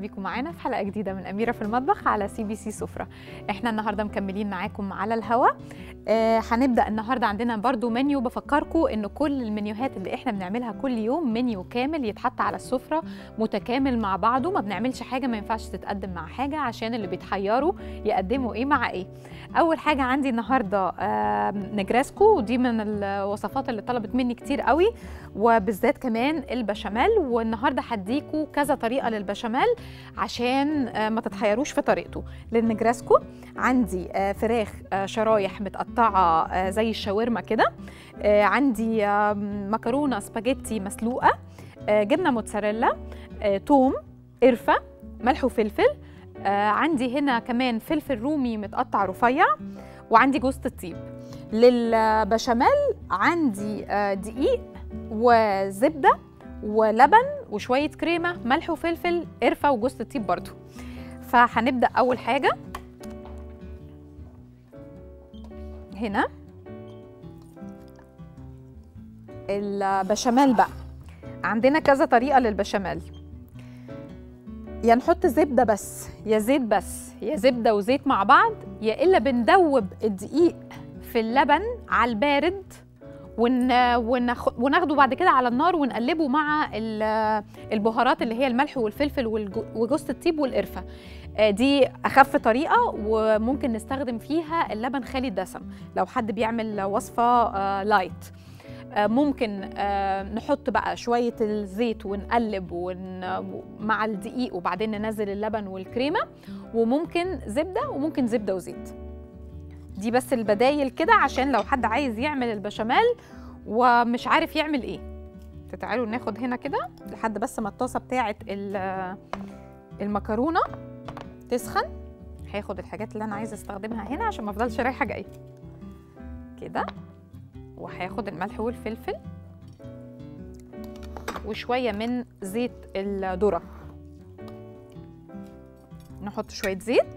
بيكم معانا في حلقه جديده من اميره في المطبخ على سي بي سي سفره احنا النهارده مكملين معاكم على الهوا آه هنبدا النهارده عندنا برضو منيو بفكركم ان كل المنيوهات اللي احنا بنعملها كل يوم منيو كامل يتحط على السفره متكامل مع بعضه ما بنعملش حاجه ما ينفعش تتقدم مع حاجه عشان اللي بيتحيروا يقدموا ايه مع ايه اول حاجه عندي النهارده آه نجراسكو ودي من الوصفات اللي طلبت مني كتير قوي وبالذات كمان البشاميل والنهارده هديكوا كذا طريقه للبشاميل عشان آه ما تتحيروش في طريقته للنجراسكو عندي آه فراخ آه شرايح متقطعه آه زي الشاورما كده آه عندي آه مكرونه سباجيتي مسلوقه آه جبنه موتزاريلا آه توم قرفه ملح وفلفل آه عندي هنا كمان فلفل رومي متقطع رفيع وعندي جوز الطيب للبشاميل عندي آه دقيق وزبده ولبن وشويه كريمه ملح وفلفل قرفه وجوز الطيب برضو فهنبدا اول حاجه هنا البشاميل بقى عندنا كذا طريقه للبشاميل يا نحط زبده بس يا زيت بس يا زبده وزيت مع بعض يا الا بندوب الدقيق في اللبن على البارد ون... ونخ... وناخده بعد كده على النار ونقلبه مع البهارات اللي هي الملح والفلفل والجو... وجوز الطيب والقرفه دي اخف طريقه وممكن نستخدم فيها اللبن خالي الدسم لو حد بيعمل وصفه لايت ممكن نحط بقى شويه الزيت ونقلب ون... مع الدقيق وبعدين ننزل اللبن والكريمه وممكن زبده وممكن زبده وزيت دي بس البدايل كده عشان لو حد عايز يعمل البشاميل ومش عارف يعمل ايه تعالوا ناخد هنا كده لحد بس ما الطاسه بتاعه المكرونه تسخن هاخد الحاجات اللي انا عايزه استخدمها هنا عشان ما افضلش رايحه جايه كده وهاخد الملح والفلفل وشويه من زيت الذره نحط شويه زيت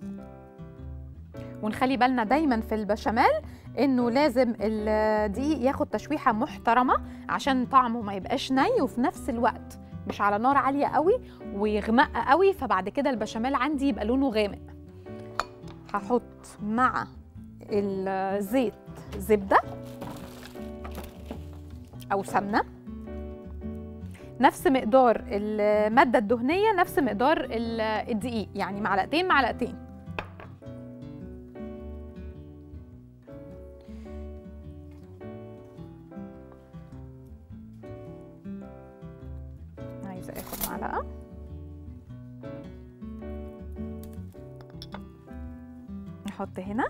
ونخلي بالنا دايما في البشاميل انه لازم الدقيق ياخد تشويحه محترمه عشان طعمه ما يبقاش ني وفي نفس الوقت مش على نار عاليه قوي ويغمق قوي فبعد كده البشاميل عندي يبقى لونه غامق هحط مع الزيت زبده او سمنه نفس مقدار الماده الدهنيه نفس مقدار الدقيق يعني معلقتين معلقتين عايزه اخد معلقه نحط هنا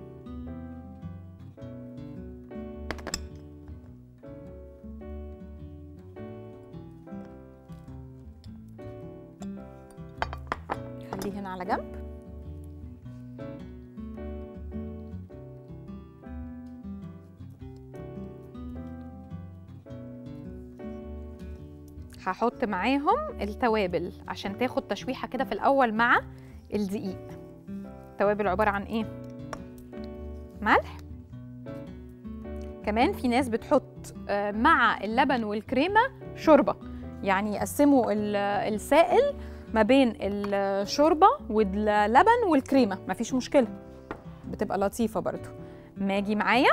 خليه هنا على جنب هحط معاهم التوابل عشان تاخد تشويحه كده في الاول مع الدقيق التوابل عباره عن ايه ملح كمان في ناس بتحط مع اللبن والكريمه شوربه يعني يقسموا السائل ما بين الشوربه واللبن والكريمه مفيش مشكله بتبقى لطيفه برضو ماجي معايا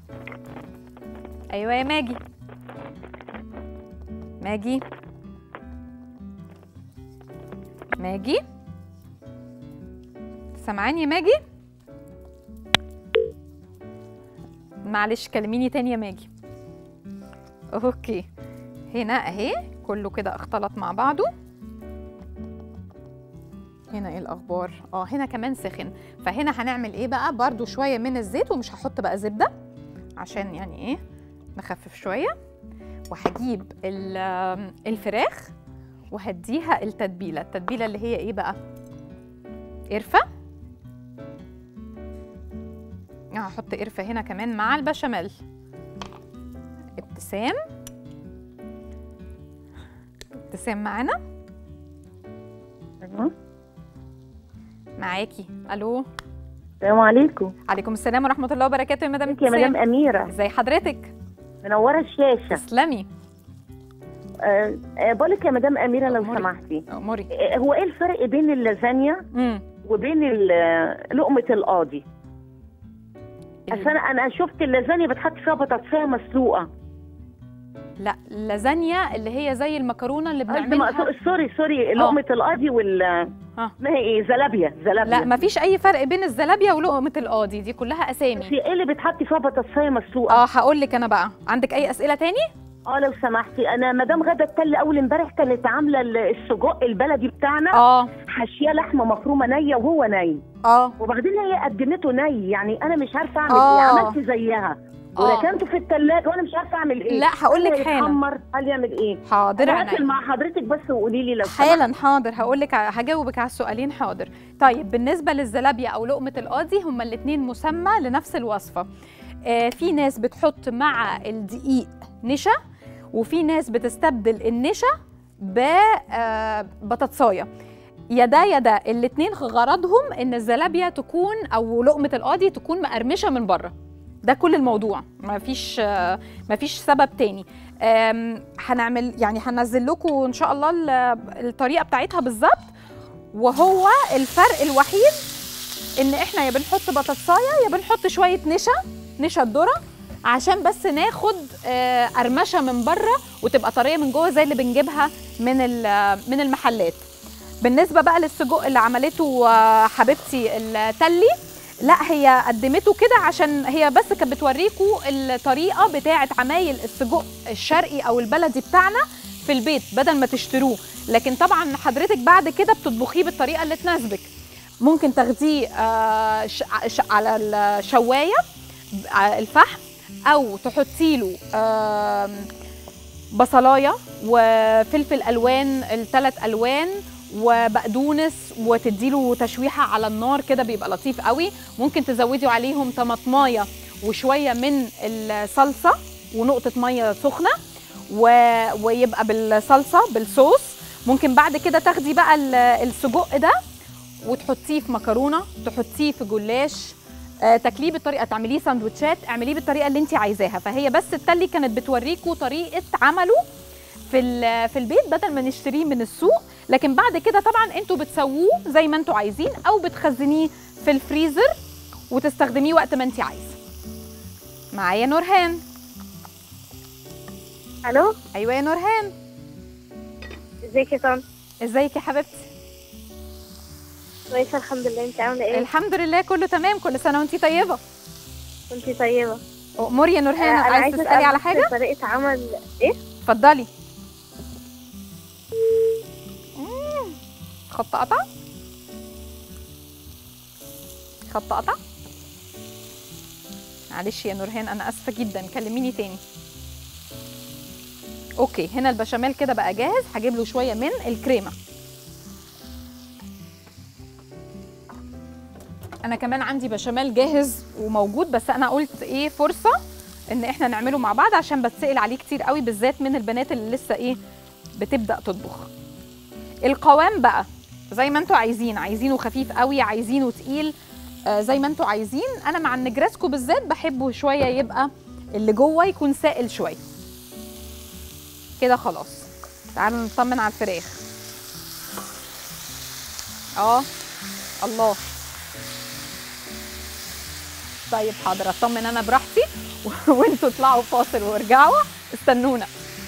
ايوه يا ماجي ماجي ماجي سامعاني يا ماجي معلش كلميني تاني يا ماجي اوكي هنا اهي كله كده اختلط مع بعضه هنا ايه الاخبار اه هنا كمان سخن فهنا هنعمل ايه بقى برضو شويه من الزيت ومش هحط بقى زبده عشان يعني ايه نخفف شويه وهجيب الفراخ وهديها التتبيله التتبيله اللي هي ايه بقى قرفه هحط قرفه هنا كمان مع البشاميل ابتسام ابتسام معانا ايوه معاكي الو السلام عليكم عليكم السلام ورحمه الله وبركاته يا مدام ازيك يا مدام اميره ازي حضرتك منوره الشاشه تسلمي آه آه، بقولك يا مدام اميره لو أموري. سمحتي اموري آه، هو ايه الفرق بين اللازانيا امم وبين ال- آه، لقمه القاضي اصل انا انا شفت اللازانيا بتحط فيها بطاطسيه مسلوقه لا اللازانيا اللي هي زي المكرونه اللي قصدي بنعملها مقصود- سوري سوري لقمه القاضي وال ها. اسمها ايه زلابيا زلابيا لا مفيش اي فرق بين الزلابيا ولقمه القاضي دي كلها بس اسامي ايه اللي بتحطي فيها بطاطسيه مسلوقه اه هقول لك انا بقى عندك اي اسئله تاني اه لو سمحتي انا مدام غدا التل اول امبارح كانت عامله ال- السجق البلدي بتاعنا اه حاشيه لحمه مفرومه نيه وهو ني اه وبعدين هي قدمته ني يعني انا مش عارفه اعمل آه. ايه عملت زيها آه. وركنته في الثلاجه وانا مش عارفه اعمل ايه لا هقول لك هل حالا يتحمر هل يعمل ايه حاضر انا عينيا هقفل مع حضرتك بس وقولي لي لو سمحت. حالا حاضر هقول لك هجاوبك على السؤالين حاضر طيب بالنسبه للزلابيا او لقمه القاضي هما الاثنين مسمى لنفس الوصفه آه في ناس بتحط مع الدقيق نشا وفي ناس بتستبدل النشا ببطاطسايه يا ده يا ده الاثنين غرضهم ان الزلابيا تكون او لقمه القاضي تكون مقرمشه من بره ده كل الموضوع ما فيش آه ما فيش سبب تاني آم، هنعمل يعني هنزل لكم ان شاء الله ال- الطريقه بتاعتها بالظبط وهو الفرق الوحيد ان احنا يا بنحط بطاطسايه يا بنحط شويه نشا نشا الذره عشان بس ناخد آه، قرمشه من بره وتبقى طريه من جوه زي اللي بنجيبها من ال- من المحلات بالنسبه بقى للسجق اللي عملته آه، حبيبتي التلي لا هي قدمته كده عشان هي بس كانت بتوريكم الطريقه بتاعه عمايل السجق الشرقي او البلدي بتاعنا في البيت بدل ما تشتروه لكن طبعا حضرتك بعد كده بتطبخيه بالطريقه اللي تناسبك ممكن تاخديه آه، ش- ش- على الشوايه على الفحم او تحطي له آم، بصلايه وفلفل الوان الثلاث الوان وبقدونس وتديله تشويحه على النار كده بيبقى لطيف قوي ممكن تزودي عليهم طماطمايه وشويه من الصلصه ونقطه ميه سخنه و... ويبقى بالصلصه بالصوص ممكن بعد كده تاخدي بقى ال- السجق ده وتحطيه في مكرونه تحطيه في جلاش آه، تاكليه بالطريقه تعمليه ساندوتشات اعمليه بالطريقه اللي انت عايزاها فهي بس التلي كانت بتوريكوا طريقه عمله في ال- في البيت بدل ما نشتريه من السوق لكن بعد كده طبعا انتوا بتسووه زي ما انتوا عايزين او بتخزنيه في الفريزر وتستخدميه وقت ما انت عايزه معايا نورهان الو ايوه يا نورهان ازيك يا طن ازيك يا حبيبتي كويسه الحمد لله انت عامله ايه الحمد لله كله تمام كل سنه وانت طيبه كنت طيبه اموري يا نورهان آه، عايز تسالي على أسأل حاجه طريقه عمل ايه اتفضلي مم. خط قطع خط قطع معلش يا نورهان انا اسفه جدا كلميني تاني اوكي هنا البشاميل كده بقى جاهز هجيب له شويه من الكريمه انا كمان عندي بشاميل جاهز وموجود بس انا قلت ايه فرصه ان احنا نعمله مع بعض عشان بتسال عليه كتير قوي بالذات من البنات اللي لسه ايه بتبدا تطبخ القوام بقى زي ما انتوا عايزين عايزينه خفيف قوي عايزينه تقيل آه زي ما انتوا عايزين انا مع النجرسكو بالذات بحبه شويه يبقى اللي جوه يكون سائل شويه كده خلاص تعالوا نطمن على الفراخ اه الله طيب حاضر اطمن انا براحتي وانتوا اطلعوا فاصل وارجعوا استنونا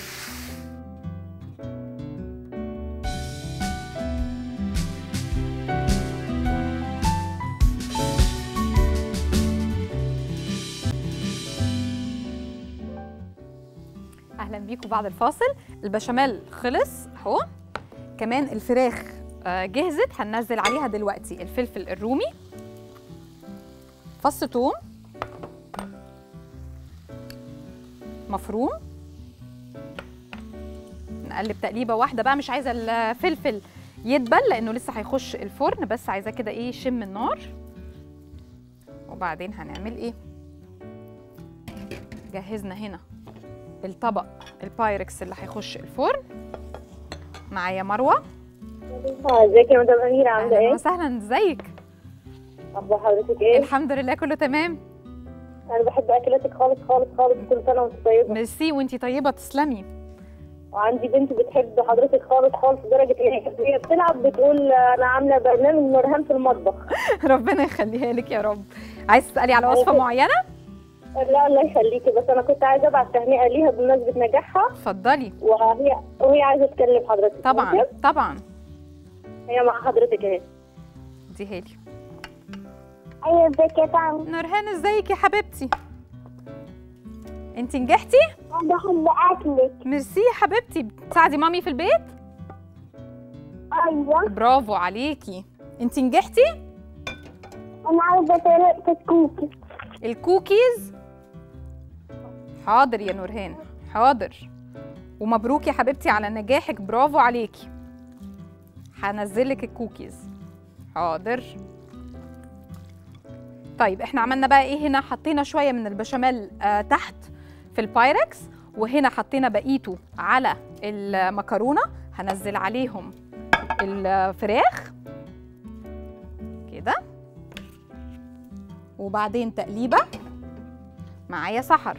اهلا بيكم بعد الفاصل البشاميل خلص اهو كمان الفراخ آه، جهزت هننزل عليها دلوقتي الفلفل الرومي فص ثوم مفروم نقلب تقليبه واحده بقى مش عايزه الفلفل يدبل لانه لسه هيخش الفرن بس عايزاه كده ايه يشم النار وبعدين هنعمل ايه جهزنا هنا الطبق البايركس اللي هيخش الفرن معايا مروه اه ازيك يا مدام اميره عامله اهلا ايه وسهلا ازيك اخبار حضرتك ايه الحمد لله كله تمام انا بحب اكلاتك خالص خالص خالص كل سنه وانت طيبه ميرسي وانتي طيبه تسلمي وعندي بنت بتحب حضرتك خالص خالص لدرجه ان هي وهي بتلعب بتقول انا عامله برنامج نورهان في المطبخ ربنا يخليها لك يا رب عايز تسالي على وصفه معينه لا الله يخليكي بس انا كنت عايزه ابعت تهنئه ليها بمناسبه نجاحها اتفضلي وهي وهي عايزه تكلم حضرتك طبعا ممكن؟ طبعا هي مع حضرتك اهي دي هالي ايوه ازيك يا طعم نورهان ازيك يا حبيبتي انت نجحتي انا بحب اكلك ميرسي يا حبيبتي بتساعدي مامي في البيت ايوه برافو عليكي انت نجحتي انا عايزه طريقه الكوكي الكوكيز حاضر يا نورهان حاضر ومبروك يا حبيبتي على نجاحك برافو عليكي هنزلك الكوكيز حاضر طيب احنا عملنا بقى ايه هنا حطينا شويه من البشاميل آه تحت في البايركس وهنا حطينا بقيته على المكرونه هنزل عليهم الفراخ كده وبعدين تقليبه معايا سحر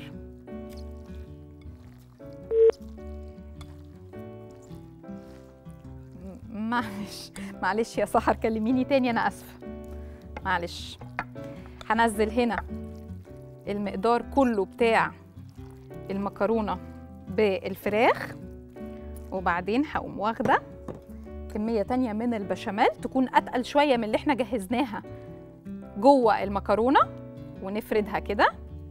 م- معلش معلش يا سحر كلميني تاني انا اسفه معلش هنزل هنا المقدار كله بتاع المكرونه بالفراخ وبعدين هقوم واخده كميه تانية من البشاميل تكون اتقل شويه من اللي احنا جهزناها جوه المكرونه ونفردها كده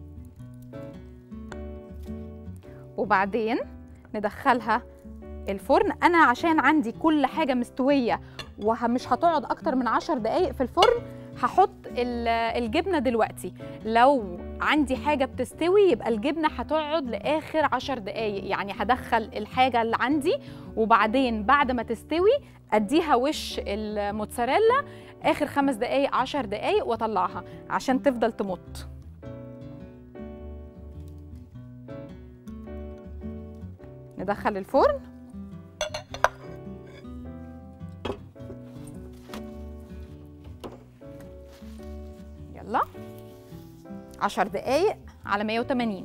وبعدين ندخلها الفرن انا عشان عندي كل حاجه مستويه ومش هتقعد اكتر من عشر دقايق في الفرن هحط ال- الجبنه دلوقتي لو عندي حاجه بتستوي يبقى الجبنه هتقعد لاخر عشر دقايق يعني هدخل الحاجه اللي عندي وبعدين بعد ما تستوي اديها وش الموتزاريلا اخر خمس دقايق عشر دقايق واطلعها عشان تفضل تمط ندخل الفرن يلا عشر دقايق على 180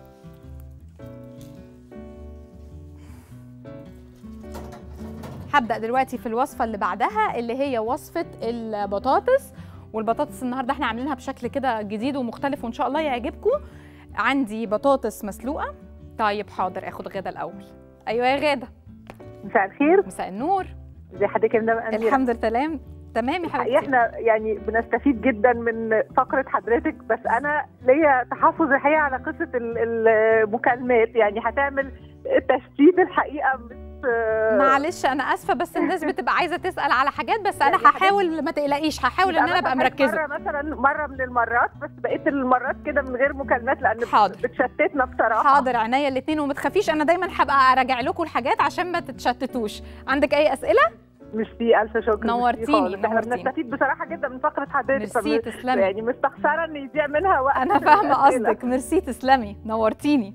هبدأ دلوقتي في الوصفة اللي بعدها اللي هي وصفة البطاطس والبطاطس النهارده احنا عاملينها بشكل كده جديد ومختلف وان شاء الله يعجبكم عندي بطاطس مسلوقة طيب حاضر اخد غدا الأول أيوة يا غادة مساء الخير مساء النور ازي حضرتك يا مدام اميره الحمد لله تمام تمام يا حقيقة حبيبتي احنا يعني بنستفيد جدا من فقره حضرتك بس انا ليا تحفظ الحقيقه على قصه ال- المكالمات يعني هتعمل تشتيت الحقيقه مش معلش انا اسفه بس الناس بتبقى عايزه تسال على حاجات بس انا يعني حاجات- هحاول ما تقلقيش هحاول ان انا ابقى مركزه مره مثلا مره من المرات بس بقيت المرات كده من غير مكالمات لان حاضر. بتشتتنا بصراحه حاضر عينيا الاثنين وما تخافيش انا دايما هبقى اراجع لكم الحاجات عشان ما تتشتتوش عندك اي اسئله مش في الف شكر مش في نورتيني، خالص. احنا نورتيني. بنستفيد بصراحه جدا من فقره حضرتك ميرسي فم- تسلمي يعني مستخسره ان يضيع منها وقت انا فاهمه الأسئلة. قصدك ميرسي تسلمي نورتيني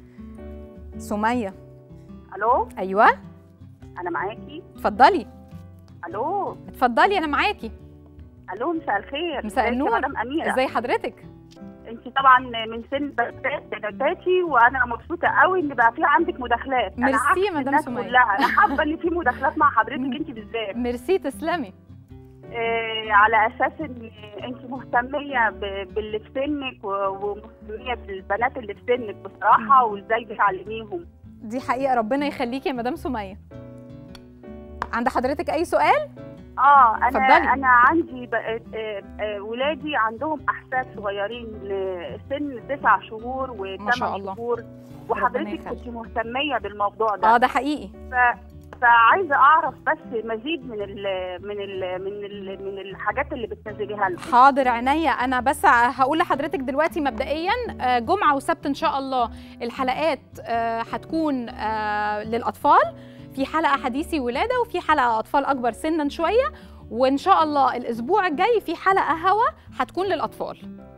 سميه الو ايوه انا معاكي اتفضلي الو اتفضلي انا معاكي الو مساء الخير مساء ازيك يا النور. مدام اميره ازي حضرتك انت طبعا من سن بناتاتي وانا مبسوطه قوي ان بقى في عندك مداخلات ميرسي انا عكس يا مدام الناس سمية. كلها انا حابه ان في مداخلات مع حضرتك انت بالذات ميرسي تسلمي آه على اساس ان انت مهتميه ب- باللي في سنك و- ومهتميه بالبنات اللي في سنك بصراحه وازاي بتعلميهم دي حقيقه ربنا يخليكي يا مدام سميه عند حضرتك اي سؤال اه انا اتفضلي. انا عندي بقى آه، آه، ولادي عندهم احفاد صغيرين آه، سن تسع شهور ما شاء وثمان الله. شهور ربنا وحضرتك يخليك. كنت مهتميه بالموضوع ده اه ده حقيقي ف... فعايزه اعرف بس مزيد من ال من ال من ال من الحاجات اللي بتنزليها لهم حاضر عينيا انا بس هقول لحضرتك دلوقتي مبدئيا آه، جمعه وسبت ان شاء الله الحلقات آه، هتكون آه، للاطفال في حلقه حديثي ولاده وفي حلقه اطفال اكبر سنا شويه وان شاء الله الاسبوع الجاي في حلقه هوا هتكون للاطفال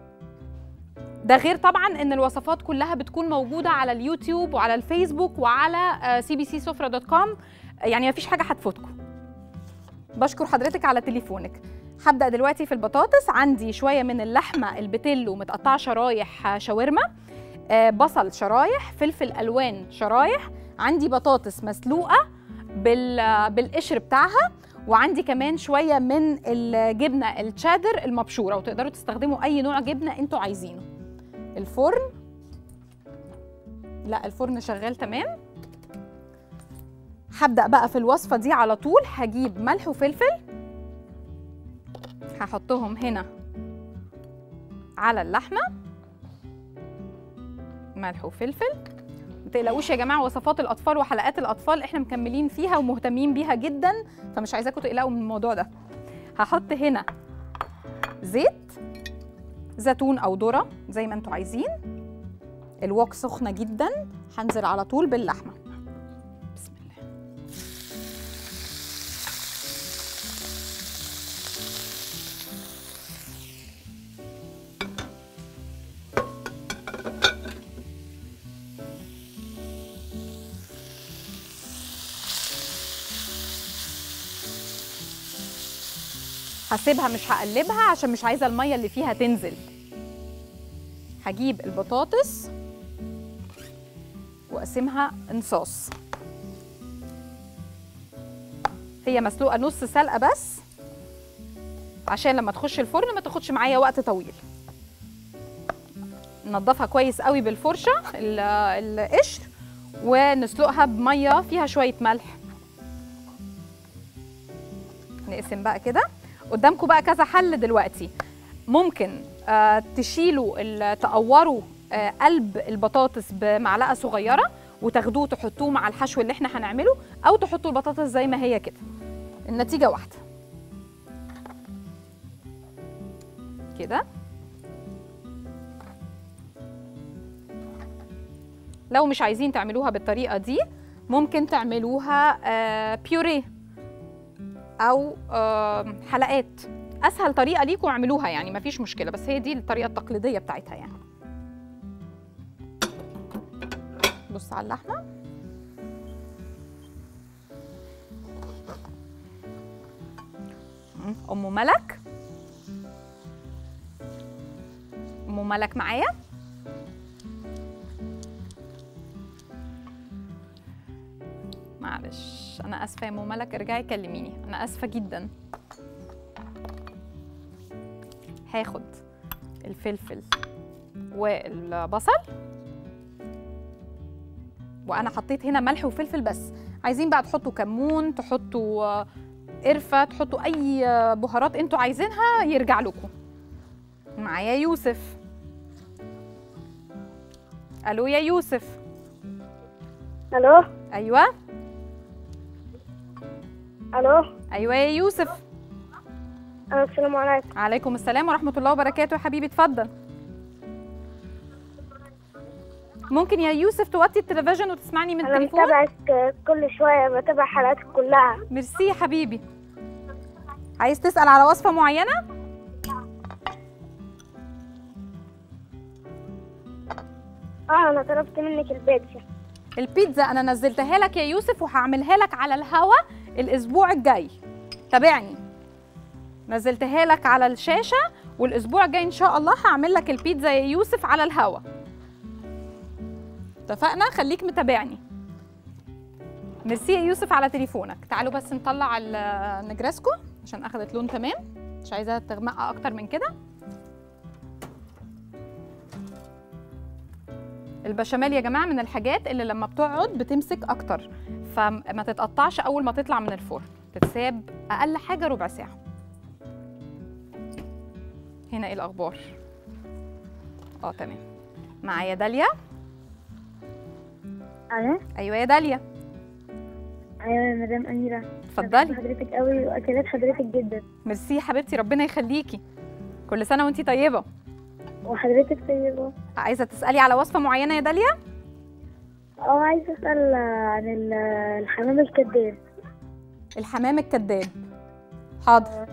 ده غير طبعا ان الوصفات كلها بتكون موجوده على اليوتيوب وعلى الفيسبوك وعلى سي بي سي سفره دوت كوم يعني مفيش حاجه هتفوتكم بشكر حضرتك على تليفونك هبدا دلوقتي في البطاطس عندي شويه من اللحمه البتلو متقطعه شرايح آه، شاورما آه، بصل شرايح فلفل الوان شرايح عندي بطاطس مسلوقه بال بالقشر بتاعها وعندي كمان شويه من الجبنه التشادر المبشوره وتقدروا تستخدموا اي نوع جبنه انتوا عايزينه الفرن لا الفرن شغال تمام هبدا بقى في الوصفه دي على طول هجيب ملح وفلفل هحطهم هنا على اللحمه ملح وفلفل ما تقلقوش يا جماعه وصفات الاطفال وحلقات الاطفال احنا مكملين فيها ومهتمين بيها جدا فمش عايزاكم تقلقوا من الموضوع ده هحط هنا زيت زيتون او ذره زي ما انتوا عايزين الوك سخنه جدا هنزل على طول باللحمه بسم الله هسيبها مش هقلبها عشان مش عايزه الميه اللي فيها تنزل هجيب البطاطس واقسمها انصاص هي مسلوقه نص سلقه بس عشان لما تخش الفرن ما تاخدش معايا وقت طويل ننضفها كويس قوي بالفرشه ال- القشر ونسلقها بميه فيها شويه ملح نقسم بقى كده قدامكم بقى كذا حل دلوقتي ممكن آه تشيلوا ال- تقوروا آه قلب البطاطس بمعلقه صغيره وتاخدوه تحطوه مع الحشو اللي احنا هنعمله او تحطوا البطاطس زي ما هي كده النتيجه واحده كده لو مش عايزين تعملوها بالطريقه دي ممكن تعملوها آه بيوريه او آه حلقات اسهل طريقه ليكم اعملوها يعني مفيش مشكله بس هي دي الطريقه التقليديه بتاعتها يعني بص على اللحمه مم، ام ملك ام ملك معايا معلش انا اسفه يا ام ملك ارجعي كلميني انا اسفه جدا هاخد الفلفل والبصل وانا حطيت هنا ملح وفلفل بس عايزين بقى تحطوا كمون تحطوا آه، قرفه تحطوا اي آه، بهارات انتوا عايزينها يرجع لكم معايا يوسف الو يا يوسف الو ايوه الو ايوه يا يوسف آه، السلام عليكم عليكم السلام ورحمه الله وبركاته يا حبيبي اتفضل ممكن يا يوسف توطي التلفزيون وتسمعني من انا التليفون متابعك آه، كل شويه بتابع حلقاتك كلها ميرسي يا حبيبي عايز تسأل على وصفة معينة؟ اه انا طلبت منك البيتزا البيتزا أنا نزلتها لك يا يوسف وهعملها لك على الهوا الأسبوع الجاي تابعني نزلتها لك على الشاشة والأسبوع الجاي إن شاء الله هعمل لك البيتزا يا يوسف على الهوا اتفقنا؟ خليك متابعني ميرسي يا يوسف على تليفونك تعالوا بس نطلع النجرسكو عشان أخدت لون تمام مش عايزاها تغمق أكتر من كده البشاميل يا جماعه من الحاجات اللي لما بتقعد بتمسك اكتر فما تتقطعش اول ما تطلع من الفرن تتساب اقل حاجه ربع ساعه هنا ايه الاخبار اه تمام معايا داليا انا ايوه يا داليا ايوه يا مدام اميره اتفضلي حضرتك قوي واكلات حضرتك جدا ميرسي يا حبيبتي ربنا يخليكي كل سنه وانتي طيبه وحضرتك طيبه عايزه تسالي على وصفه معينه يا داليا اه عايزه اسال عن ال- الحمام الكذاب الحمام الكذاب حاضر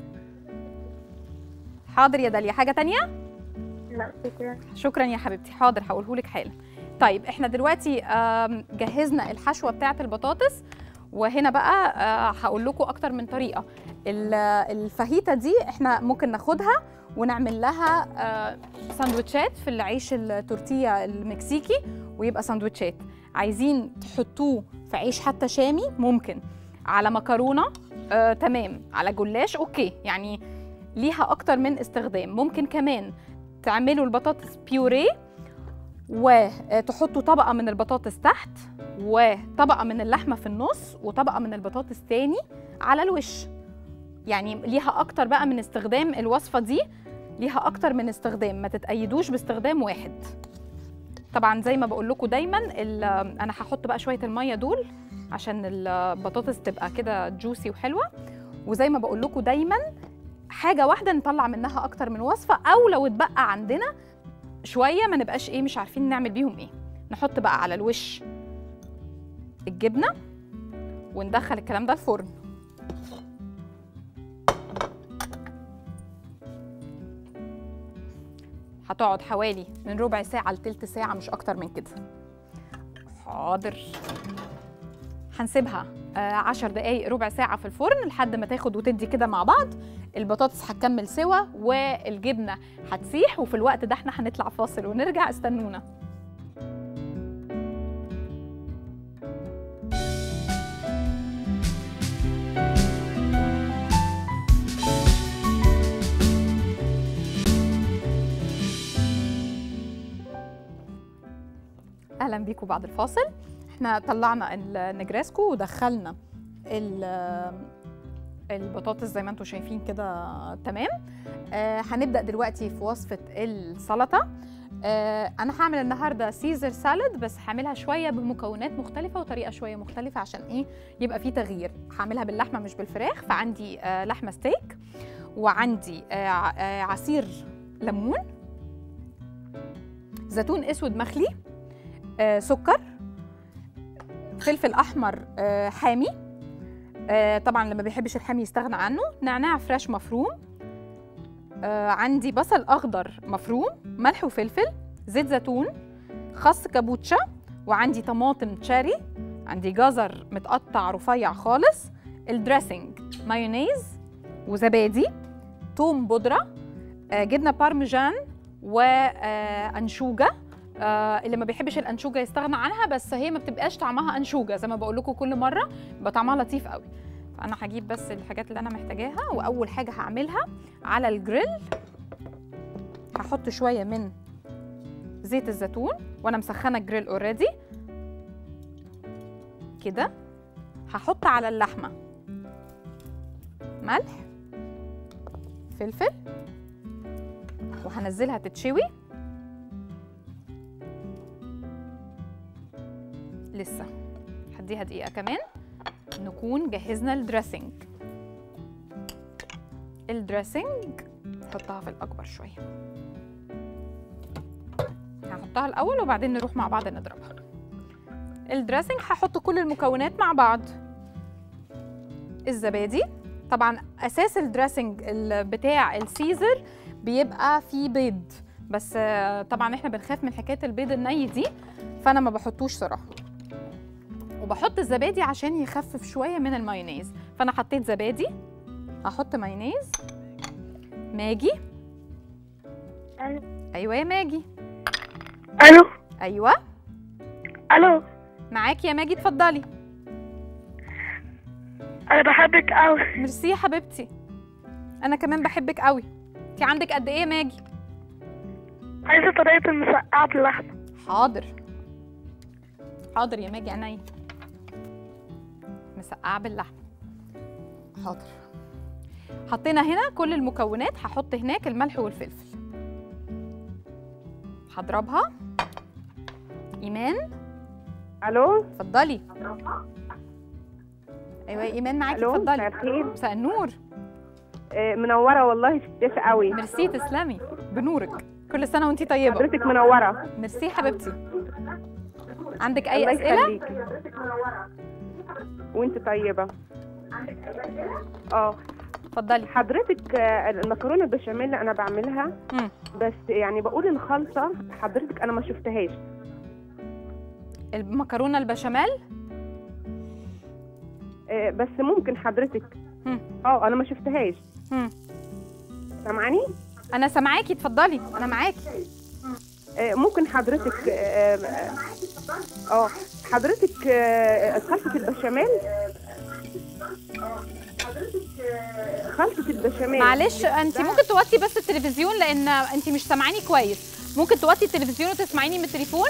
حاضر يا داليا حاجه تانية لا شكرا شكرا يا حبيبتي حاضر هقوله لك حالا طيب احنا دلوقتي آم، جهزنا الحشوه بتاعه البطاطس وهنا بقى آه، هقول لكم اكتر من طريقه ال- الفاهيتا دي احنا ممكن ناخدها ونعمل لها آه، ساندوتشات في العيش التورتيه المكسيكي ويبقى ساندوتشات عايزين تحطوه في عيش حتى شامي ممكن على مكرونه آه، تمام على جلاش اوكي يعني ليها اكتر من استخدام ممكن كمان تعملوا البطاطس بيوريه وتحطوا طبقه من البطاطس تحت وطبقه من اللحمه في النص وطبقه من البطاطس تاني على الوش يعني ليها اكتر بقى من استخدام الوصفه دي ليها اكتر من استخدام ما تتأيدوش باستخدام واحد طبعا زي ما بقول لكم دايما ال- انا هحط بقى شويه الميه دول عشان البطاطس تبقى كده جوسي وحلوه وزي ما بقول لكم دايما حاجه واحده نطلع منها اكتر من وصفه او لو اتبقى عندنا شويه ما نبقاش ايه مش عارفين نعمل بيهم ايه نحط بقى على الوش الجبنه وندخل الكلام ده الفرن هتقعد حوالي من ربع ساعة لتلت ساعة مش أكتر من كده حاضر هنسيبها آه، عشر دقايق ربع ساعة في الفرن لحد ما تاخد وتدي كده مع بعض البطاطس هتكمل سوا والجبنة هتسيح وفي الوقت ده احنا هنطلع فاصل ونرجع استنونا اهلا بيكم بعد الفاصل احنا طلعنا النجراسكو ودخلنا ال- البطاطس زي ما انتم شايفين كده تمام آه هنبدا دلوقتي في وصفه السلطه آه انا هعمل النهارده سيزر سالاد بس هعملها شويه بمكونات مختلفه وطريقه شويه مختلفه عشان ايه يبقى في تغيير هعملها باللحمه مش بالفراخ فعندي آه لحمه ستيك وعندي آه ع- آه عصير ليمون زيتون اسود مخلي آه، سكر فلفل احمر آه، حامي آه، طبعا اللي ما بيحبش الحامي يستغنى عنه نعناع فريش مفروم آه، عندي بصل اخضر مفروم ملح وفلفل زيت زيتون خس كابوتشا وعندي طماطم تشاري عندي جزر متقطع رفيع خالص الدريسنج مايونيز وزبادي توم بودره آه، جبنه بارميجان وانشوجه آه اللي ما بيحبش الانشوجه يستغنى عنها بس هي ما بتبقاش طعمها انشوجه زي ما بقول لكم كل مره بيبقى طعمها لطيف قوي فانا هجيب بس الحاجات اللي انا محتاجاها واول حاجه هعملها على الجريل هحط شويه من زيت الزيتون وانا مسخنه الجريل اوريدي كده هحط على اللحمه ملح فلفل وهنزلها تتشوي لسه هديها دقيقة كمان نكون جهزنا الدريسنج الدريسنج نحطها في الأكبر شوية هحطها الأول وبعدين نروح مع بعض نضربها الدريسنج هحط كل المكونات مع بعض الزبادي طبعا أساس الدريسنج ال- بتاع السيزر بيبقى فيه بيض بس آه، طبعا احنا بنخاف من حكايه البيض الني دي فانا ما بحطوش صراحه وبحط الزبادي عشان يخفف شويه من المايونيز فانا حطيت زبادي هحط مايونيز ماجي ألو. ايوه يا ماجي الو ايوه الو معاكي يا ماجي اتفضلي انا بحبك قوي ميرسي يا حبيبتي انا كمان بحبك قوي انت عندك قد ايه يا ماجي عايزه طريقه المسقعه باللحمه حاضر حاضر يا ماجي عينيا مسقعه باللحمه حاضر حطينا هنا كل المكونات هحط هناك الملح والفلفل هضربها ايمان الو اتفضلي ايوه يا ايمان معاكي الو مساء اتفضلي الخير مساء النور آه، منوره والله شفتك قوي ميرسي تسلمي بنورك كل سنه وانتي طيبه حضرتك منوره ميرسي حبيبتي عندك اي الله اسئله يخليكي. وانت طيبه اه اتفضلي حضرتك آه، المكرونه البشاميل اللي انا بعملها مم. بس يعني بقول الخلطه حضرتك انا ما شفتهاش المكرونه البشاميل آه، بس ممكن حضرتك مم. اه انا ما شفتهاش مم. سامعاني انا سامعاكي اتفضلي انا معاكي آه، ممكن حضرتك اه آه، آه، حضرتك آه، خلطة البشاميل خلطة البشاميل معلش انت ممكن توطي بس التلفزيون لان انت مش سامعاني كويس ممكن توطي التلفزيون وتسمعيني من التليفون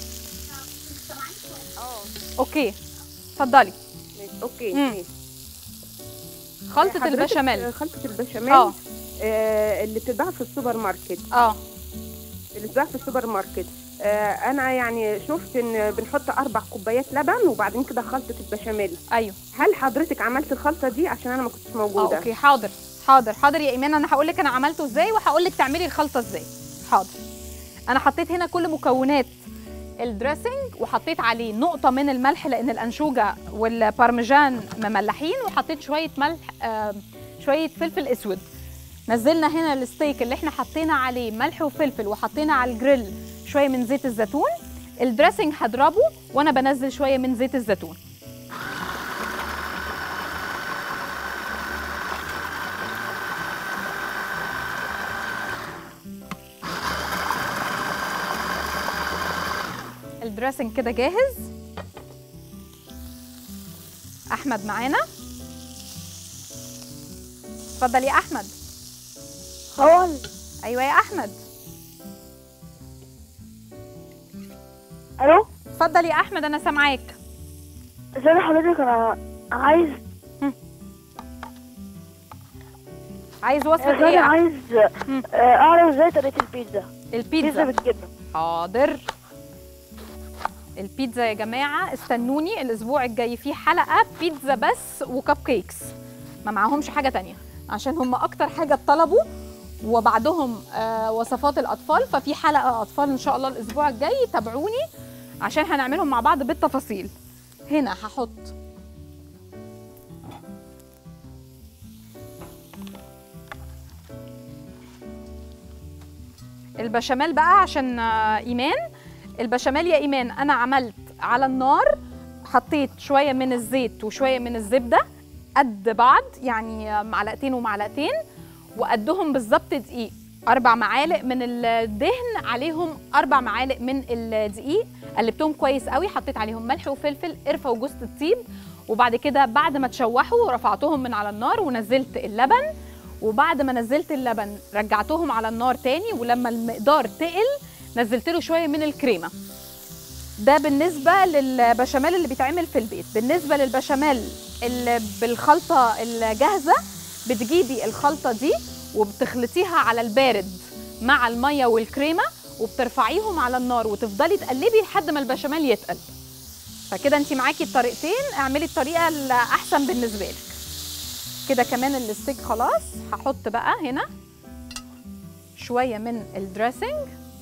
اوكي اتفضلي ماشي، اوكي مم. ماشي. خلطه حضرتك، البشاميل آه، خلطة البشاميل اه آه، اللي بتتباع في السوبر ماركت اه اللي بتتباع في السوبر ماركت آه، انا يعني شفت ان بنحط اربع كوبايات لبن وبعدين كده خلطة البشاميل ايوه هل حضرتك عملت الخلطة دي عشان انا ما كنتش اه موجودة اوكي حاضر حاضر حاضر يا ايمان انا هقول لك انا عملته ازاي وهقول لك تعملي الخلطه ازاي حاضر انا حطيت هنا كل مكونات الدريسنج وحطيت عليه نقطه من الملح لان الانشوجه والبارميجان مملحين وحطيت شويه ملح آه شويه فلفل اسود نزلنا هنا الستيك اللي احنا حطينا عليه ملح وفلفل وحطينا على الجريل شويه من زيت الزيتون الدريسنج هضربه وانا بنزل شويه من زيت الزيتون الدريسنج كده جاهز احمد معانا اتفضل يا احمد هو ايوه يا احمد الو اتفضل يا احمد انا سامعاك ازاي حضرتك انا عايز عايز وصفه ازاي ايه عايز مم. آه، اعرف ازاي طريقه البيتزا بيتزا البيتزا بالجبنه حاضر البيتزا يا جماعه استنوني الاسبوع الجاي في حلقه بيتزا بس وكب كيكس ما معاهمش حاجه تانية عشان هم اكتر حاجه اتطلبوا وبعدهم آه وصفات الاطفال ففي حلقه اطفال ان شاء الله الاسبوع الجاي تابعوني عشان هنعملهم مع بعض بالتفاصيل هنا هحط البشاميل بقى عشان آه، ايمان البشاميل يا ايمان انا عملت على النار حطيت شويه من الزيت وشويه من الزبده قد بعض يعني آه، معلقتين ومعلقتين وقدهم بالظبط دقيق اربع معالق من الدهن عليهم اربع معالق من الدقيق قلبتهم كويس قوي حطيت عليهم ملح وفلفل قرفه وجوز الطيب وبعد كده بعد ما تشوحوا رفعتهم من على النار ونزلت اللبن وبعد ما نزلت اللبن رجعتهم على النار تاني ولما المقدار تقل نزلت له شويه من الكريمه ده بالنسبه للبشاميل اللي بيتعمل في البيت بالنسبه للبشاميل اللي بالخلطه الجاهزه بتجيبي الخلطه دي وبتخلطيها على البارد مع الميه والكريمه وبترفعيهم على النار وتفضلي تقلبي لحد ما البشاميل يتقل فكده انت معاكي الطريقتين اعملي الطريقه الاحسن بالنسبه لك كده كمان الستيك خلاص هحط بقى هنا شويه من الدريسنج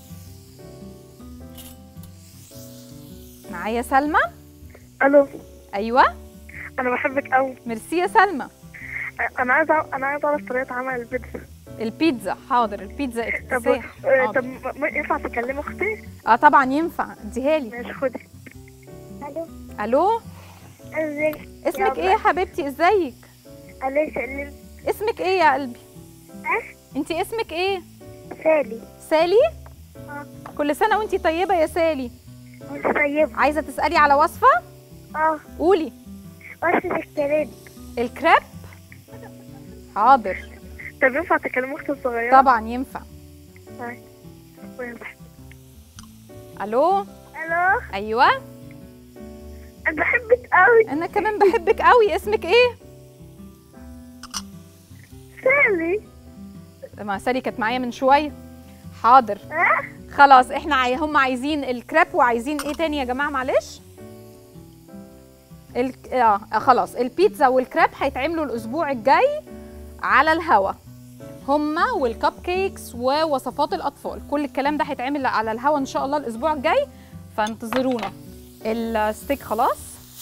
معايا سلمى الو ايوه انا بحبك قوي ميرسي يا سلمى انا عايزه انا عايزه اعرف طريقه عمل البيتزا البيتزا حاضر البيتزا طب اكتساح آه، حاضر. طب م- م- ينفع تكلم اختي اه طبعا ينفع اديها لي ماشي خدي الو الو ازيك اسمك ايه يا حبيبتي ازيك الله يسلمك اسمك ايه يا قلبي ايه انت اسمك ايه سالي سالي اه كل سنه وانت طيبه يا سالي وانت طيبه عايزه تسالي على وصفه اه قولي وصفة الكريب الكريب حاضر طب ينفع تكلم اختي الصغيره طبعا ينفع الو الو الو ايوه انا بحبك قوي انا كمان بحبك قوي اسمك ايه سالي ما سالي كانت معايا من شويه حاضر خلاص احنا عاي... هم عايزين الكريب وعايزين ايه تاني يا جماعه معلش ال... اه آه، خلاص البيتزا والكريب هيتعملوا الاسبوع الجاي على الهوا هما والكب كيكس ووصفات الاطفال كل الكلام ده هيتعمل على الهوا ان شاء الله الاسبوع الجاي فانتظرونا الستيك خلاص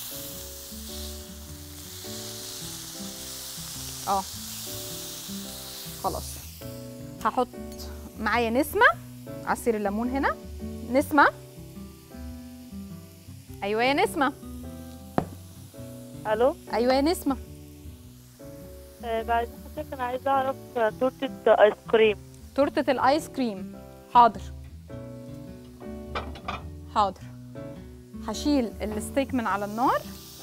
اه خلاص هحط معايا نسمة عصير الليمون هنا نسمة أيوة يا نسمة الو أيوة يا نسمة آه بعد حضرتك انا عايزه اعرف آه، تورته ايس كريم تورتة الآيس كريم حاضر حاضر هشيل الستيك من على النار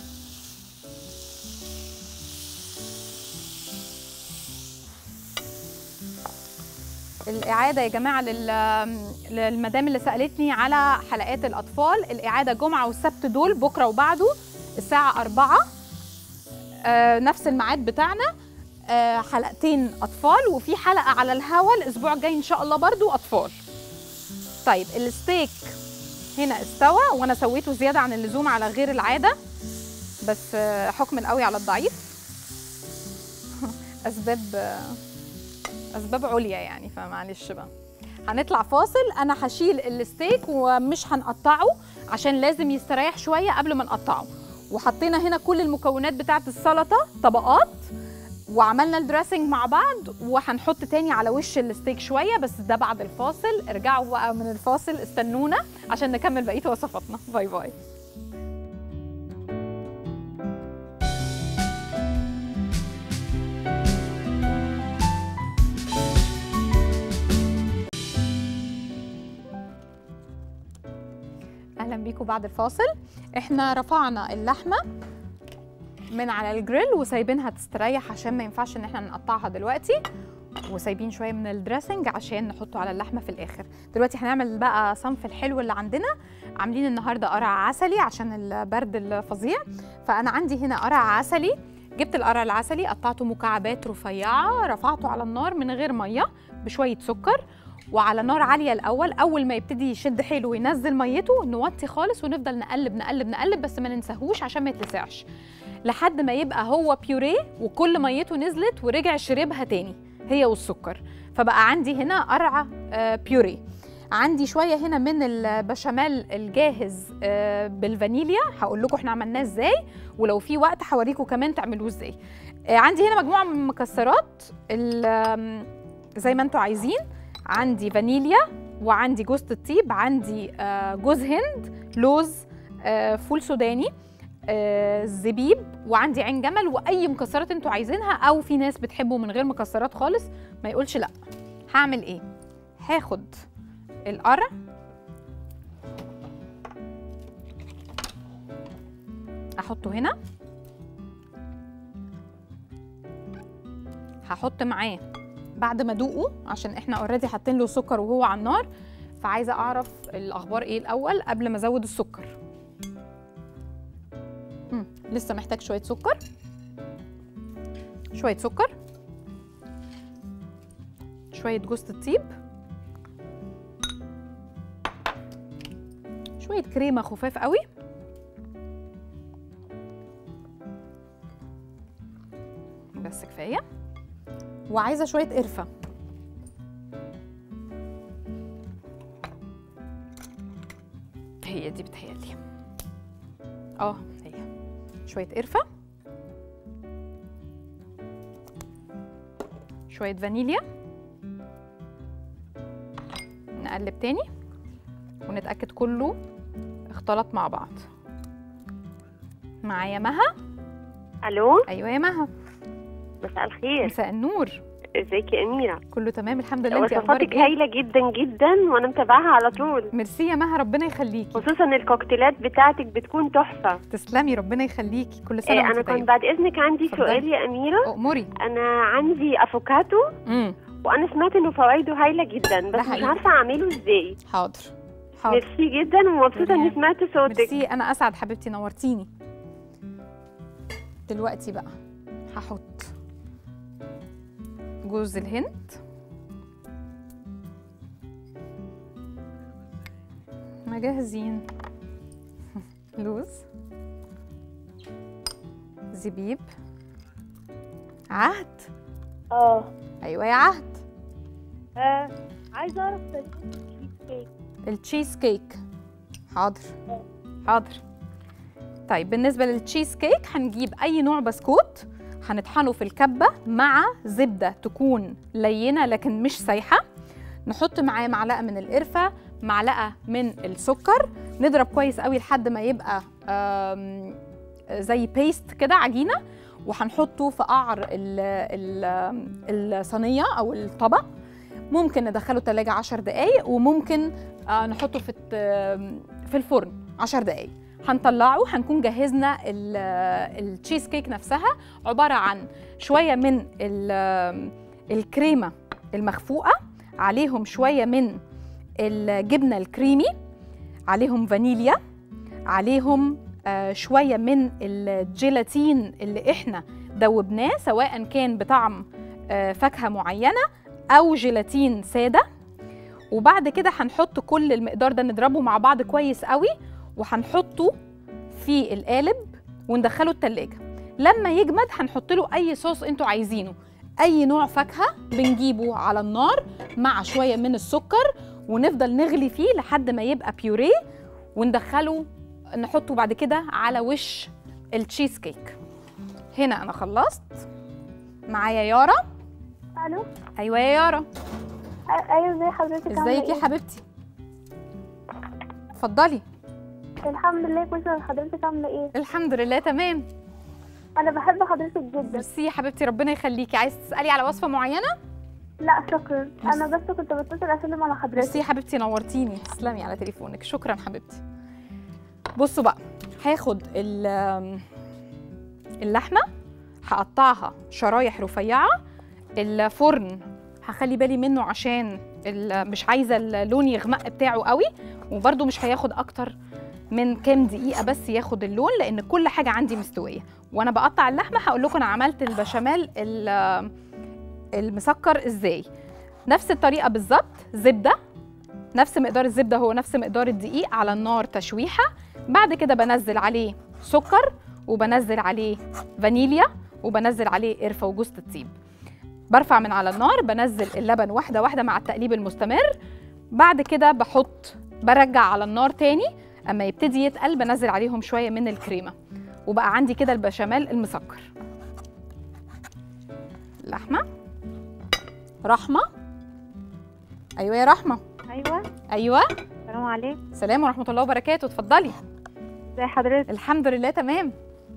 الإعادة يا جماعة لل- للمدام اللي سألتني على حلقات الأطفال الإعادة جمعة والسبت دول بكرة وبعده الساعة أربعة آه نفس الميعاد بتاعنا آه حلقتين أطفال وفي حلقة على الهوا الأسبوع الجاي إن شاء الله برضو أطفال طيب الستيك هنا استوى وأنا سويته زيادة عن اللزوم على غير العادة بس آه حكم قوي على الضعيف أسباب آه اسباب عليا يعني فمعلش بقى هنطلع فاصل انا هشيل الستيك ومش هنقطعه عشان لازم يستريح شويه قبل ما نقطعه وحطينا هنا كل المكونات بتاعه السلطه طبقات وعملنا الدريسنج مع بعض وهنحط تاني على وش الستيك شويه بس ده بعد الفاصل ارجعوا بقى من الفاصل استنونا عشان نكمل بقيه وصفاتنا باي باي اهلا بيكم بعد الفاصل احنا رفعنا اللحمه من على الجريل وسايبينها تستريح عشان ما ينفعش ان احنا نقطعها دلوقتي وسايبين شويه من الدريسنج عشان نحطه على اللحمه في الاخر دلوقتي هنعمل بقى صنف الحلو اللي عندنا عاملين النهارده قرع عسلي عشان البرد الفظيع فانا عندي هنا قرع عسلي جبت القرع العسلي قطعته مكعبات رفيعه رفعته على النار من غير ميه بشويه سكر وعلى نار عاليه الاول اول ما يبتدي يشد حيله وينزل ميته نوطي خالص ونفضل نقلب نقلب نقلب بس ما ننساهوش عشان ما يتلسعش لحد ما يبقى هو بيوريه وكل ميته نزلت ورجع شربها تاني هي والسكر فبقى عندي هنا قرع آه، بيوريه عندي شويه هنا من البشاميل الجاهز آه، بالفانيليا هقول لكم احنا عملناه ازاي ولو في وقت هوريكم كمان تعملوه ازاي آه، عندي هنا مجموعه من المكسرات ال- آم، زي ما انتم عايزين عندي فانيليا وعندي جوز الطيب عندي آه، جوز هند لوز آه، فول سوداني آه، زبيب وعندي عين جمل واي مكسرات انتوا عايزينها او في ناس بتحبه من غير مكسرات خالص ما يقولش لا هعمل ايه هاخد القرع احطه هنا هحط معاه بعد ما ادوقه عشان احنا اوريدي حاطين له سكر وهو على النار فعايزه اعرف الاخبار ايه الاول قبل ما ازود السكر مم. لسه محتاج شويه سكر شويه سكر شويه جوز الطيب شويه كريمه خفاف قوي بس كفايه وعايزه شويه قرفه هي دي بتهيألي اه هي شويه قرفه شويه فانيليا نقلب تاني ونتاكد كله اختلط مع بعض معايا مها الو ايوه يا مها مساء الخير مساء النور ازيك يا اميره كله تمام الحمد لله انت اخبارك وصفاتك ايه هايله جدا جدا وانا متابعاها على طول ميرسي يا مها ربنا يخليكي خصوصا الكوكتيلات بتاعتك بتكون تحفه تسلمي ربنا يخليكي كل سنه آه، وانت انا كنت طيبه بعد اذنك عندي اتفضلي. سؤال يا اميره اموري انا عندي افوكاتو امم وانا سمعت انه فوائده هايله جدا ده بس مش حقيقي. عارفه اعمله ازاي حاضر حاضر ميرسي جدا ومبسوطه اني ميرسي. سمعت صوتك ميرسي انا اسعد حبيبتي نورتيني دلوقتي بقى هحط جوز الهند ما جاهزين لوز زبيب عهد اه ايوه يا عهد آه، عايزه اعرف طريقه التشيز كيك التشيز كيك حاضر حاضر طيب بالنسبة للتشيز كيك هنجيب أي نوع بسكوت هنطحنه في الكبة مع زبدة تكون لينة لكن مش سايحة نحط معاه معلقة من القرفة معلقة من السكر نضرب كويس قوي لحد ما يبقى آم، زي بيست كده عجينة وهنحطه في قعر ال- ال- الصينية أو الطبق ممكن ندخله تلاجة عشر دقايق وممكن آه، نحطه في الت- في الفرن عشر دقايق هنطلعه هنكون جهزنا ال- التشيز كيك نفسها عباره عن شويه من ال- الكريمه المخفوقه عليهم شويه من الجبنه الكريمي عليهم فانيليا عليهم آه، شويه من الجيلاتين اللي احنا دوبناه سواء كان بطعم آه، فاكهه معينه او جيلاتين ساده وبعد كده هنحط كل المقدار ده نضربه مع بعض كويس قوي وهنحطه في القالب وندخله التلاجة لما يجمد هنحط له اي صوص انتوا عايزينه اي نوع فاكهه بنجيبه على النار مع شويه من السكر ونفضل نغلي فيه لحد ما يبقى بيوريه وندخله نحطه بعد كده على وش التشيز كيك هنا انا خلصت معايا يارا الو ايوه يا يارا أ- ايوه ازي حضرتك عاملة ازيك يا إيه؟ حبيبتي اتفضلي الحمد لله كويسه حضرتك عامله ايه الحمد لله تمام انا بحب حضرتك جدا ميرسي يا حبيبتي ربنا يخليكي عايز تسالي على وصفه معينه لا شكرا انا بس كنت بتصل اسلم على ميرسي حضرتك يا حبيبتي نورتيني تسلمي على تليفونك شكرا حبيبتي بصوا بقى هاخد ال- اللحمه هقطعها شرايح رفيعه الفرن هخلي بالي منه عشان ال- مش عايزه اللون يغمق بتاعه قوي وبرده مش هياخد اكتر من كام دقيقه بس ياخد اللون لان كل حاجه عندي مستويه وانا بقطع اللحمه هقول لكم انا عملت البشاميل ال- المسكر ازاي نفس الطريقه بالظبط زبده نفس مقدار الزبده هو نفس مقدار الدقيق على النار تشويحه بعد كده بنزل عليه سكر وبنزل عليه فانيليا وبنزل عليه قرفه وجوز الطيب برفع من على النار بنزل اللبن واحده واحده مع التقليب المستمر بعد كده بحط برجع على النار تاني اما يبتدي يتقل بنزل عليهم شويه من الكريمه وبقى عندي كده البشاميل المسكر لحمه رحمه ايوه يا رحمه ايوه ايوه السلام عليكم سلام ورحمه الله وبركاته اتفضلي ازي حضرتك الحمد لله تمام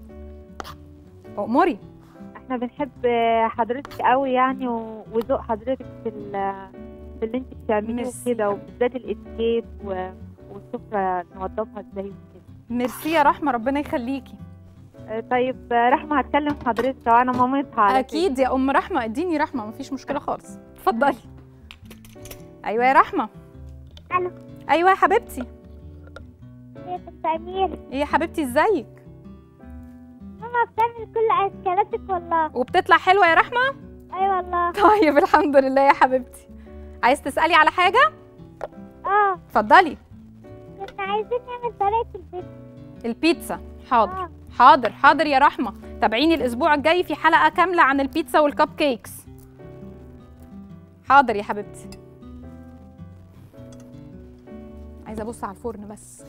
أموري احنا بنحب حضرتك قوي يعني و- وذوق حضرتك في ال- في اللي انت بتعمليه ميرسي. وكده وبالذات الاتيكيت و- والسفره نوضبها ازاي وكده ميرسي يا رحمه ربنا يخليكي آه، طيب آه، رحمه هتكلم حضرتك وانا مامتها على فكرة. اكيد يا ام رحمه اديني رحمه مفيش مشكله خالص اتفضلي ايوه يا رحمه ألو. ايوه يا حبيبتي ايه أمير ايه يا حبيبتي ازيك ماما بتعمل كل أكلاتك والله وبتطلع حلوه يا رحمه أي والله طيب الحمد لله يا حبيبتي عايز تسالي على حاجه اه اتفضلي كنا عايزين نعمل طريقة البيت البيتزا حاضر اه حاضر حاضر يا رحمه تابعيني الاسبوع الجاي في حلقه كامله عن البيتزا والكب كيكس حاضر يا حبيبتي عايزه ابص على الفرن بس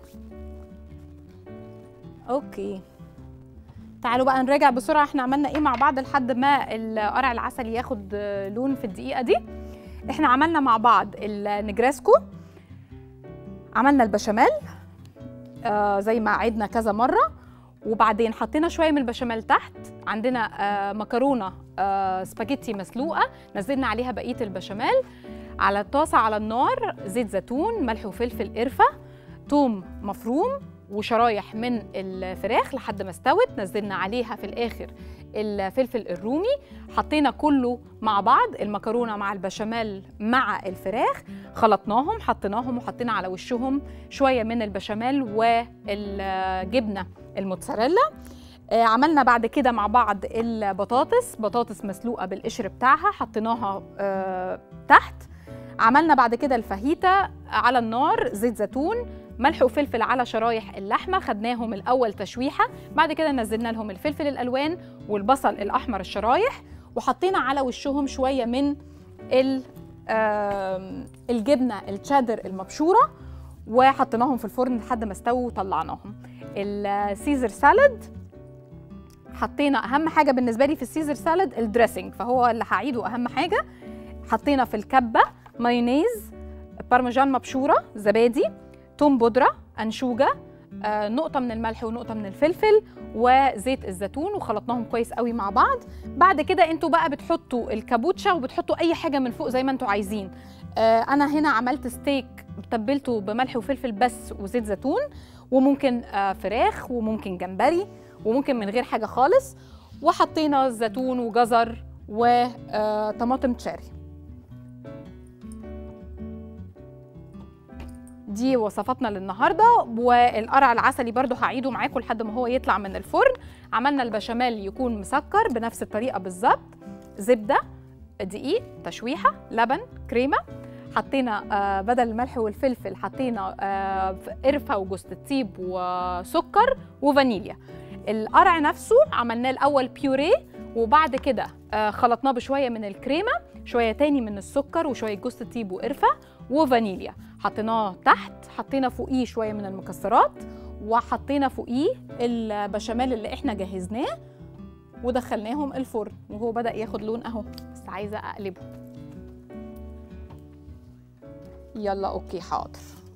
اوكي تعالوا بقى نراجع بسرعه احنا عملنا ايه مع بعض لحد ما القرع العسلي ياخد آه، لون في الدقيقه دي احنا عملنا مع بعض النجراسكو عملنا البشاميل آه زي ما عدنا كذا مره وبعدين حطينا شويه من البشاميل تحت عندنا آه مكرونه آه سباجيتي مسلوقه نزلنا عليها بقيه البشاميل على طاسه على النار زيت زيتون ملح وفلفل قرفه توم مفروم وشرايح من الفراخ لحد ما استوت نزلنا عليها في الاخر الفلفل الرومي حطينا كله مع بعض المكرونه مع البشاميل مع الفراخ خلطناهم حطيناهم وحطينا على وشهم شويه من البشاميل والجبنه الموتزاريلا آه، عملنا بعد كده مع بعض البطاطس بطاطس مسلوقه بالقشر بتاعها حطيناها آه، تحت عملنا بعد كده الفاهيتا على النار زيت زيتون ملح وفلفل على شرايح اللحمه خدناهم الاول تشويحه بعد كده نزلنا لهم الفلفل الالوان والبصل الاحمر الشرايح وحطينا على وشهم شويه من ال- آم، الجبنه التشادر المبشوره وحطيناهم في الفرن لحد ما استووا وطلعناهم السيزر سالاد حطينا اهم حاجه بالنسبه لي في السيزر سالاد الدريسنج فهو اللي هعيده اهم حاجه حطينا في الكبه مايونيز بارميجان مبشوره زبادي توم بودره انشوجه آه، نقطه من الملح ونقطه من الفلفل وزيت الزيتون وخلطناهم كويس قوي مع بعض بعد كده انتوا بقى بتحطوا الكابوتشا وبتحطوا اي حاجه من فوق زي ما انتوا عايزين آه، انا هنا عملت ستيك تبلته بملح وفلفل بس وزيت زيتون وممكن آه، فراخ وممكن جمبري وممكن من غير حاجه خالص وحطينا زيتون وجزر وطماطم تشيري دي وصفاتنا للنهارده والقرع العسلي برضو هعيده معاكم لحد ما هو يطلع من الفرن عملنا البشاميل يكون مسكر بنفس الطريقه بالظبط زبده دقيق تشويحه لبن كريمه حطينا آه، بدل الملح والفلفل حطينا آه، قرفه وجوز الطيب وسكر وفانيليا القرع نفسه عملناه الاول بيوريه وبعد كده آه، خلطناه بشويه من الكريمه شويه تاني من السكر وشويه جوز الطيب وقرفه وفانيليا حطيناه تحت حطينا فوقيه شويه من المكسرات وحطينا فوقيه البشاميل اللي احنا جهزناه ودخلناهم الفرن وهو بدا ياخد لون اهو بس عايزه اقلبه يلا اوكي حاضر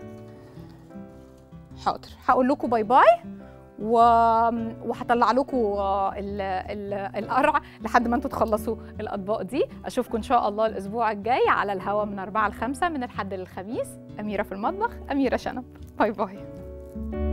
حاضر هقول لكم باي باي و... وهطلع لكم ال... ال... القرع لحد ما انتوا تخلصوا الاطباق دي اشوفكم ان شاء الله الاسبوع الجاي على الهوا من 4 ل 5 من الحد للخميس اميره في المطبخ اميره شنب باي باي